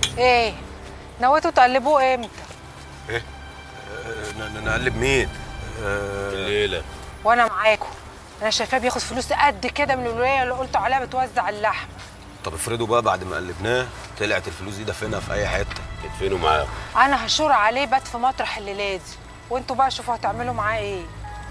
ايه نويتوا تقلبوه امتى ايه آه، ن- ن- نقلب مين آه، الليله وانا معاكم انا شايفاه بياخد فلوس قد كده من الولايه اللي قلتوا عليها بتوزع اللحم طب افرضوا بقى بعد ما قلبناه طلعت الفلوس دي دفنها في اي حته ادفنوا معاه انا هشور عليه بات في مطرح الليله دي وانتوا بقى شوفوا هتعملوا معاه ايه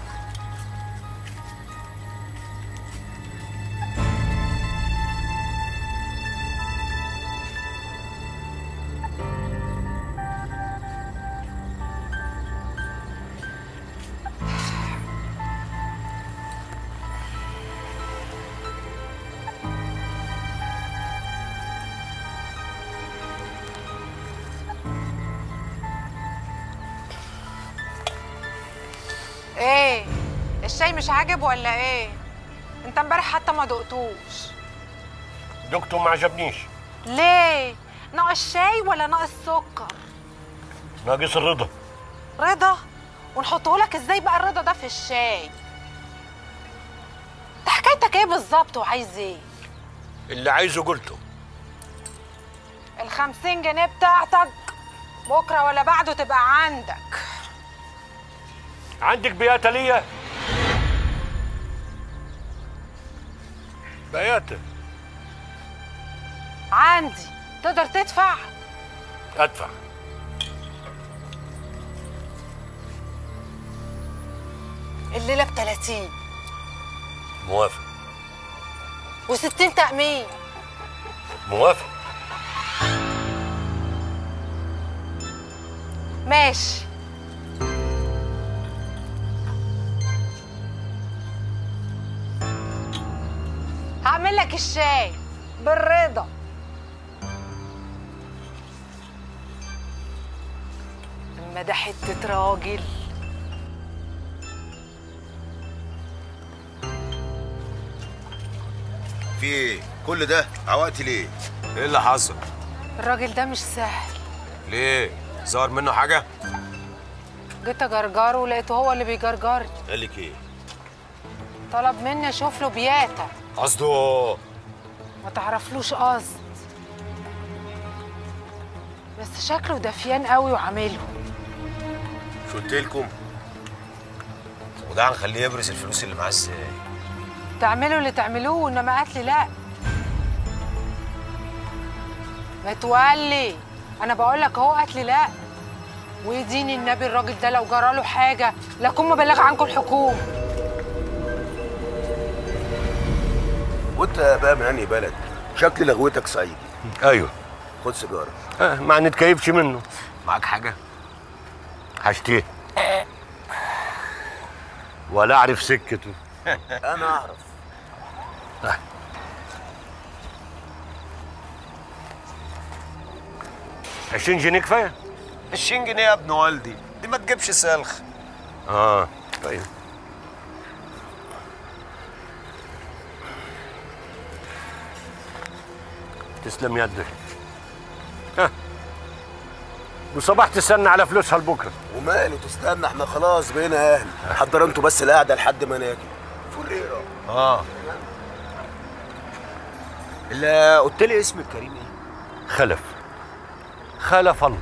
ايه الشاي مش عاجب ولا ايه انت امبارح حتى ما دقتوش دكتور ما عجبنيش ليه ناقص شاي ولا ناقص سكر ناقص الرضا رضا ونحطه لك ازاي بقى الرضا ده في الشاي انت حكايتك ايه بالظبط وعايز ايه اللي عايزه قلته الخمسين جنيه بتاعتك بكره ولا بعده تبقى عندك عندك بياتا ليا بياتا عندي تقدر تدفع ادفع الليله ب 30 موافق و60 تأمين موافق ماشي هعمل لك الشاي بالرضا اما ده حتة راجل في ايه كل ده عوقتي ليه ايه اللي حصل الراجل ده مش سهل ليه ظهر منه حاجه جيت اجرجره ولقيته هو اللي بيجرجرني قال لك ايه طلب مني اشوف له بياتا قصده ما تعرفلوش قصد بس شكله دفيان قوي وعامله مش قلت لكم وده هنخليه يبرز الفلوس اللي معاه ازاي تعملوا اللي تعملوه انما قالت لي لا متولي انا بقول لك اهو قالت لي لا ويديني النبي الراجل ده لو جرى له حاجه لاكون مبلغ عنكم الحكومه وانت بقى من انهي بلد شكل لغوتك صعيدي ايوه خد سيجاره آه ما نتكيفش منه معاك حاجه حاجتين ولا اعرف سكته انا اعرف عشرين جنيه كفايه 20 جنيه يا ابن والدي دي ما تجيبش سلخ اه طيب تسلم يدك ها وصباح تستنى على فلوسها لبكره وماله تستنى احنا خلاص بقينا اهل حضر انتوا بس القعده لحد ما ناجي فريرة اه اللي قلت لي اسم الكريم ايه خلف خلف الله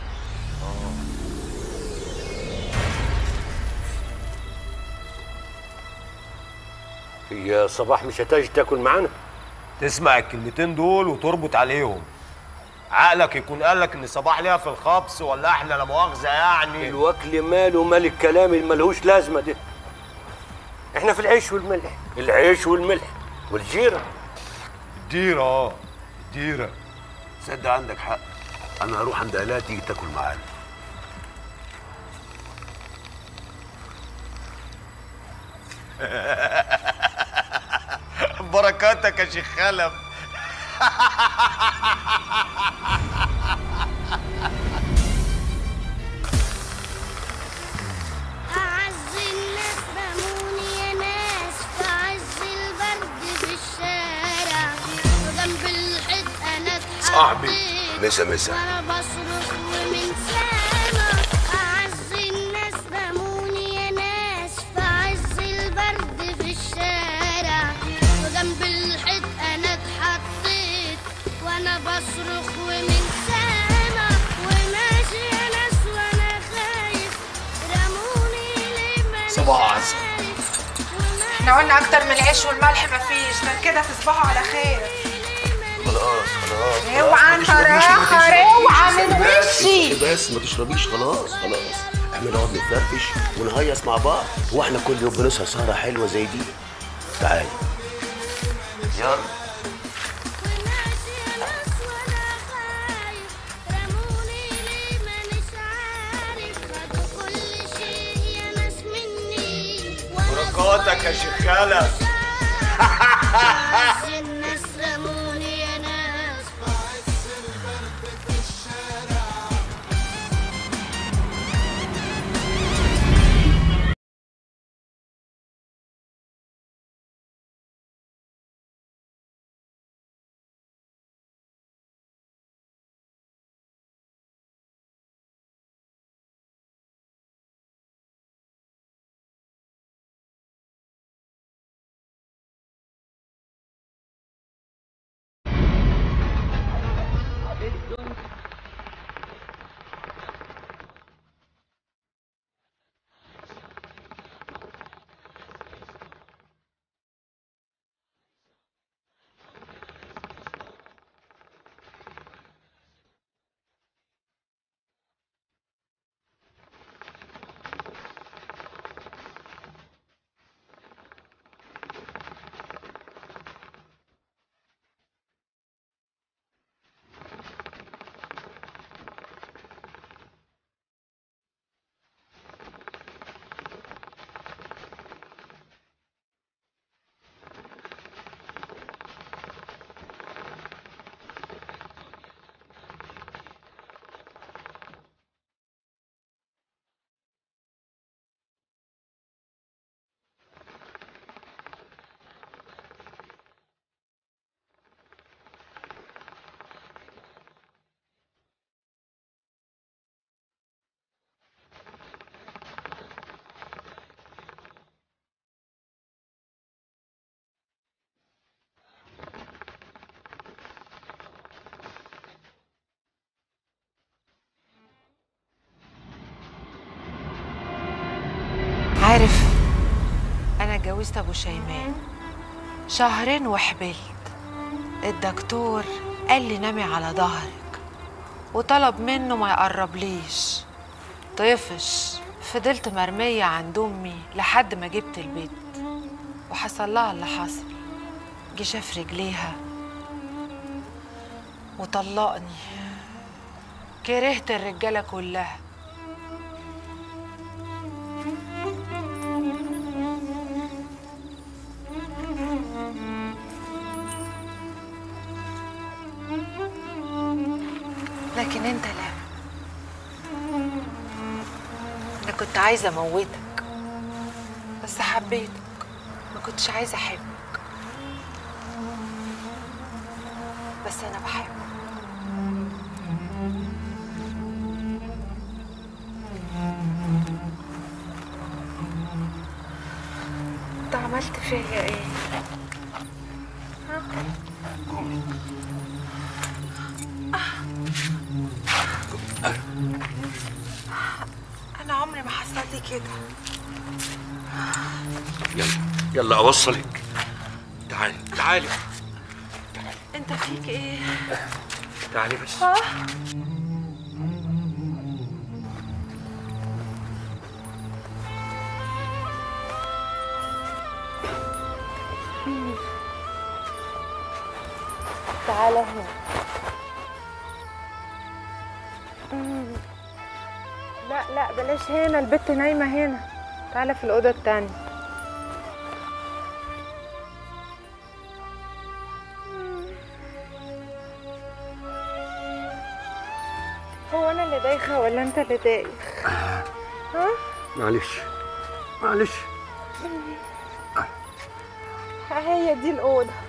هي صباح مش هتاجي تاكل معانا تسمع الكلمتين دول وتربط عليهم عقلك يكون قال لك ان صباح ليها في الخبز ولا احنا لا مؤاخذه يعني الوكل ماله مال الكلام اللي ملهوش لازمه ده احنا في العيش والملح العيش والملح والجيره الديره اه الديره تصدق عندك حق انا هروح عند الاء تيجي تاكل معانا بركاتك يا شيخ خلف أعز الناس رموني يا ناس في عز البرد في الشارع وجنب الحيط أنا اتحطيت صاحبي. مسا مسا. وأنا بصرخ ومن سامع أعز الناس رموني يا ناس في عز البرد في الشارع وجنب الحيط أنا اتحطيت وأنا بصرخ ومن سامع احنا قلنا اكتر من العيش والملح مفيش من كده تصبحوا على خير خلاص خلاص اوعى انت راخر اوعى من وشي بس ما تشربيش خلاص خلاص احنا نقعد نتفرفش ونهيص مع بعض واحنا كل يوم بنسهر سهره حلوه زي دي تعالي يلا رموني ليه مانيش عارف خدوا كل شيء يا ناس مني بركاتك يا شيخالة الناس رموني يا ناس عارف انا اتجوزت ابو شيماء شهرين وحبلت الدكتور قال لي نامي على ظهرك وطلب منه ما يقربليش طفش فضلت مرمية عند أمي لحد ما جبت البيت وحصل لها اللي حصل جه شاف رجليها وطلقني كرهت الرجالة كلها لكن انت لا انا كنت عايزه اموتك بس حبيتك ما كنتش عايزه احبك بس انا بحبك انت عملت فيا ايه انا عمري ما حصل لي كده يلا يلا اوصلك تعالي تعالي انت فيك ايه تعالي بس تعالى هنا لا لا بلاش هنا البت نايمة هنا تعالى في الأوضة التانية هو أنا اللي دايخة ولا أنت اللي دايخ؟ ها؟ معلش معلش هي دي الأوضة